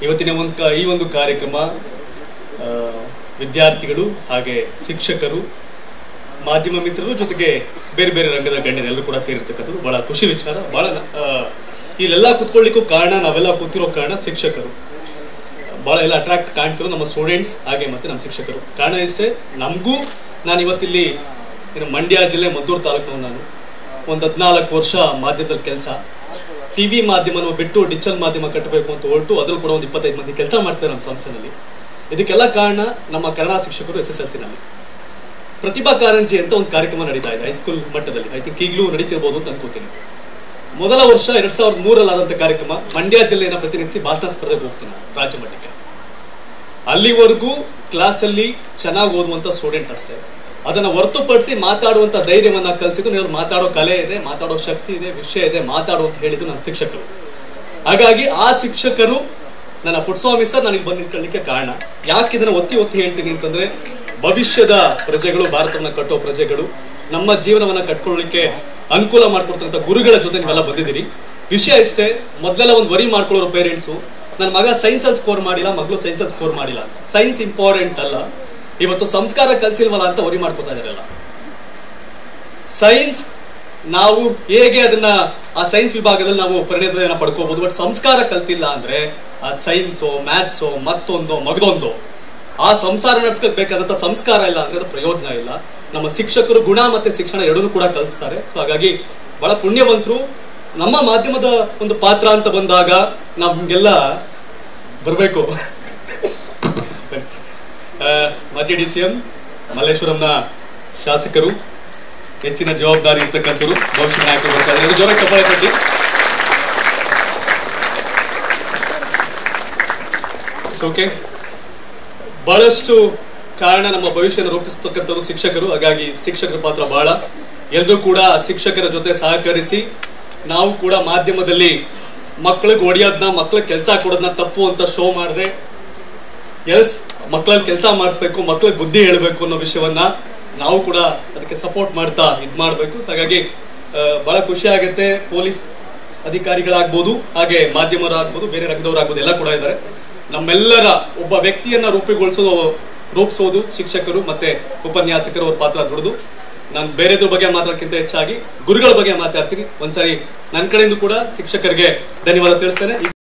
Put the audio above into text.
ಇವತ್ತಿನ ಒಂದು ಕ- ಈ ಒಂದು ಕಾರ್ಯಕ್ರಮ ಆ, ವಿದ್ಯಾರ್ಥಿಗಳು ಹಾಗೆ ಶಿಕ್ಷಕರು ಮಾಧ್ಯಮ ಮಿತ್ರರು ಜೊತೆಗೆ ಬೇರೆ ಬೇರೆ ರಂಗದ ಗಣ್ಯರೆಲ್ಲರೂ ಕೂಡ ಸೇರಿರ್ತಕ್ಕಂಥದ್ದು ಬಹಳ ಖುಷಿ ವಿಚಾರ ಬಹಳ ಆ, ಇಲ್ಲೆಲ್ಲ ಕುತ್ಕೊಳ್ಳಿಕ್ಕೂ ಕಾರಣ ನಾವೆಲ್ಲ ಕೂತಿರೋ ಕಾರಣ ಶಿಕ್ಷಕರು ಬಹಳ ಎಲ್ಲ ಅಟ್ರಾಕ್ಟ್ ಕಾಣ್ತಿರೋ ನಮ್ಮ ಸ್ಟೂಡೆಂಟ್ಸ್ ಹಾಗೆ ಮತ್ತೆ ನಮ್ಮ ಶಿಕ್ಷಕರು ಕಾರಣ ಇಷ್ಟೇ ನಮಗೂ ನಾನು ಇವತ್ತಿಲ್ಲಿ ಏನು ಮಂಡ್ಯ ಜಿಲ್ಲೆ ಮದ್ದೂರು ತಾಲೂಕು ನಾನು ಒಂದು ಹದಿನಾಲ್ಕು ವರ್ಷ ಮಾಧ್ಯಮದಲ್ಲಿ ಕೆಲಸ ಟಿವಿ ಮಾಧ್ಯಮನ ಬಿಟ್ಟು ಡಿಜಿಟಲ್ ಮಾಧ್ಯಮ ಕಟ್ಟಬೇಕು ಅಂತ ಹೊರಟು ಅದ್ರಲ್ಲಿ ಕೂಡ ಒಂದು ಇಪ್ಪತ್ತೈದು ಮಂದಿ ಕೆಲಸ ಮಾಡ್ತಾರೆ ನಮ್ಮ ಸಂಸ್ಥೆನಲ್ಲಿ ಇದಕ್ಕೆಲ್ಲ ಕಾರಣ ನಮ್ಮ ಕನ್ನಡ ಶಿಕ್ಷಕರು ಎಸ್ ಎಸ್ ಎಲ್ ಸಿನಲ್ಲಿ ಪ್ರತಿಭಾ ಕಾರಂಜಿ ಅಂತ ಒಂದು ಕಾರ್ಯಕ್ರಮ ನಡೀತಾ ಇದೆ ಹೈಸ್ಕೂಲ್ ಮಟ್ಟದಲ್ಲಿ ಐ ಥಿಂಕ್ ಈಗಲೂ ನಡೀತಿರ್ಬೋದು ಅಂತ ಅನ್ಕೋತೀನಿ ಮೊದಲ ವರ್ಷ ಎರಡ್ ಸಾವಿರದ ಮೂರಲ್ಲಿ ಆದಂತ ಕಾರ್ಯಕ್ರಮ ಮಂಡ್ಯ ಜಿಲ್ಲೆಯನ್ನು ಪ್ರತಿನಿಧಿಸಿ ಭಾಷಣ ಸ್ಪರ್ಧೆಗೆ ಹೋಗ್ತೀನಿ ನಾನು, ರಾಜ್ಯ ಮಟ್ಟಕ್ಕೆ ಅಲ್ಲಿವರೆಗೂ ಕ್ಲಾಸಲ್ಲಿ ಚೆನ್ನಾಗಿ ಓದುವಂತ ಸ್ಟೂಡೆಂಟ್ ಅಷ್ಟೇ ಅದನ್ನ ಹೊರತುಪಡಿಸಿ ಮಾತಾಡುವಂತ ಧೈರ್ಯವನ್ನ ಕಲಿಸಿದ್ದು ನೀವು ಮಾತಾಡೋ ಕಲೆ ಇದೆ ಮಾತಾಡೋ ಶಕ್ತಿ ಇದೆ ವಿಷಯ ಇದೆ ಮಾತಾಡು ಅಂತ ಹೇಳಿದ್ದು ನನ್ನ ಶಿಕ್ಷಕರು ಹಾಗಾಗಿ ಆ ಶಿಕ್ಷಕರು ನನ್ನ ಪುಟ್ಸ್ವಾಮಿ ಸರ್ ನನಗೆ ಬಂದು ನಿಂತ್ಕೊಳ್ಳಿಕ್ಕೆ ಕಾರಣ ಯಾಕೆ ಇದನ್ನ ಒತ್ತಿ ಒತ್ತಿ ಹೇಳ್ತೀನಿ ಅಂತಂದ್ರೆ ಭವಿಷ್ಯದ ಪ್ರಜೆಗಳು ಭಾರತವನ್ನ ಕಟ್ಟೋ ಪ್ರಜೆಗಳು ನಮ್ಮ ಜೀವನವನ್ನ ಕಟ್ಕೊಳ್ಳಿಕ್ಕೆ ಅನುಕೂಲ ಮಾಡ್ಕೊಡ್ತಕ್ಕಂಥ ಗುರುಗಳ ಜೊತೆ ನೀವೆಲ್ಲ ಬಂದಿದ್ದೀರಿ ವಿಷಯ ಇಷ್ಟೇ ಮೊದಲೆಲ್ಲ ಒಂದು ವರಿ ಮಾಡ್ಕೊಳ್ಳೋರು ಪೇರೆಂಟ್ಸು ನನ್ನ ಮಗ ಸೈನ್ಸ್ ಅಲ್ಲಿ ಸ್ಕೋರ್ ಮಾಡಿಲ್ಲ ಮಗಳು ಸೈನ್ಸ್ ಅಲ್ಲಿ ಸ್ಕೋರ್ ಮಾಡಿಲ್ಲ ಅಂತ ಸೈನ್ಸ್ ಇಂಪಾರ್ಟೆಂಟ್ ಅಲ್ಲ ಇವತ್ತು ಸಂಸ್ಕಾರ ಕಲ್ಸಿಲ್ವಲ್ಲ ಅಂತ ವರಿ ಮಾಡ್ಕೋತಾ ಇದಾರಲ್ಲ ಸೈನ್ಸ್ ನಾವು ಹೇಗೆ ಅದನ್ನ ಆ ಸೈನ್ಸ್ ವಿಭಾಗದಲ್ಲಿ ನಾವು ಪರಿಣಿತನ ಪಡ್ಕೋಬಹುದು ಬಟ್ ಸಂಸ್ಕಾರ ಕಲ್ತಿಲ್ಲ ಅಂದ್ರೆ ಆ ಸೈನ್ಸೋ ಮ್ಯಾಥ್ಸೋ ಮತ್ತೊಂದೋ ಮಗದೊಂದೋ ಆ ಸಂಸಾರ ನಡ್ಸ್ಕೊಕ್ ಬೇಕಾದಂತ ಸಂಸ್ಕಾರ ಇಲ್ಲ ಅಂದ್ರೆ ಅದು ಪ್ರಯೋಜನ ಇಲ್ಲ ನಮ್ಮ ಶಿಕ್ಷಕರು ಗುಣ ಮತ್ತೆ ಶಿಕ್ಷಣ ಎರಡನ್ನೂ ಕೂಡ ಕಲಿಸ್ತಾರೆ ಸೊ ಹಾಗಾಗಿ ಬಹಳ ಪುಣ್ಯವಂತರು ನಮ್ಮ ಮಾಧ್ಯಮದ ಒಂದು ಪಾತ್ರ ಅಂತ ಬಂದಾಗ ನಮ್ಗೆಲ್ಲ ಬರಬೇಕು ಮಾಜಿ ಡಿ ಸಿ ಎಂ ಮಲ್ಲೇಶ್ವರಂನ ಶಾಸಕರು ಹೆಚ್ಚಿನ ಜವಾಬ್ದಾರಿ ಇರ್ತಕ್ಕಂಥವ್ರು ಭವಿಷ್ಯ ನಾಯಕರು ಬರ್ತಾರೆ ಎಲ್ಲರೂ ಜೋರಾಗಿ ಚಪ್ಪಾಳೆ ತಟ್ಟಿ ಓಕೆ ಬಹಳಷ್ಟು ಕಾರಣ ನಮ್ಮ ಭವಿಷ್ಯನ ರೂಪಿಸ್ತಕ್ಕಂಥದ್ದು ಶಿಕ್ಷಕರು ಹಾಗಾಗಿ ಶಿಕ್ಷಕರ ಪಾತ್ರ ಬಹಳ ಎಲ್ಲರೂ ಕೂಡ ಶಿಕ್ಷಕರ ಜೊತೆ ಸಹಕರಿಸಿ ನಾವು ಕೂಡ ಮಾಧ್ಯಮದಲ್ಲಿ ಮಕ್ಕಳಿಗೆ ಹೊಡಿಯೋದನ್ನ ಮಕ್ಕಳಿಗೆ ಕೆಲಸ ಕೊಡೋದನ್ನ ತಪ್ಪು ಅಂತ ಶೋ ಮಾಡದೆ ಎಸ್ ಮಕ್ಕಳಲ್ಲಿ ಕೆಲಸ ಮಾಡಿಸ್ಬೇಕು ಮಕ್ಕಳಿಗೆ ಬುದ್ಧಿ ಹೇಳ್ಬೇಕು ಅನ್ನೋ ವಿಷಯವನ್ನ ನಾವು ಕೂಡ ಅದಕ್ಕೆ ಸಪೋರ್ಟ್ ಮಾಡ್ತಾ ಇದ್ ಮಾಡ್ಬೇಕು ಸೊ ಹಾಗಾಗಿ ಆ, ಬಹಳ ಖುಷಿ ಆಗುತ್ತೆ ಪೊಲೀಸ್ ಅಧಿಕಾರಿಗಳಾಗ್ಬೋದು ಹಾಗೆ ಮಾಧ್ಯಮರಾಗ್ಬೋದು ಬೇರೆ ರಂಗದವರಾಗ್ಬೋದು ಎಲ್ಲ ಕೂಡ ಇದ್ದಾರೆ ನಮ್ಮೆಲ್ಲರ ಒಬ್ಬ ವ್ಯಕ್ತಿಯನ್ನ ರೂಪುಗೊಳಿಸೋದು ರೂಪಿಸೋದು ಶಿಕ್ಷಕರು ಮತ್ತೆ ಉಪನ್ಯಾಸಕರು ಅವ್ರ ಪಾತ್ರ ದೊಡ್ಡದು ನಾನು ಬೇರೆದ್ರ ಬಗ್ಗೆ ಮಾತಾಡೋಕ್ಕಿಂತ ಹೆಚ್ಚಾಗಿ ಗುರುಗಳ ಬಗ್ಗೆ ಮಾತಾಡ್ತೀನಿ ಒಂದ್ಸರಿ ನನ್ನ ಕಡೆಯಿಂದ ಕೂಡ ಶಿಕ್ಷಕರಿಗೆ ಧನ್ಯವಾದ ತಿಳಿಸ್ತೇನೆ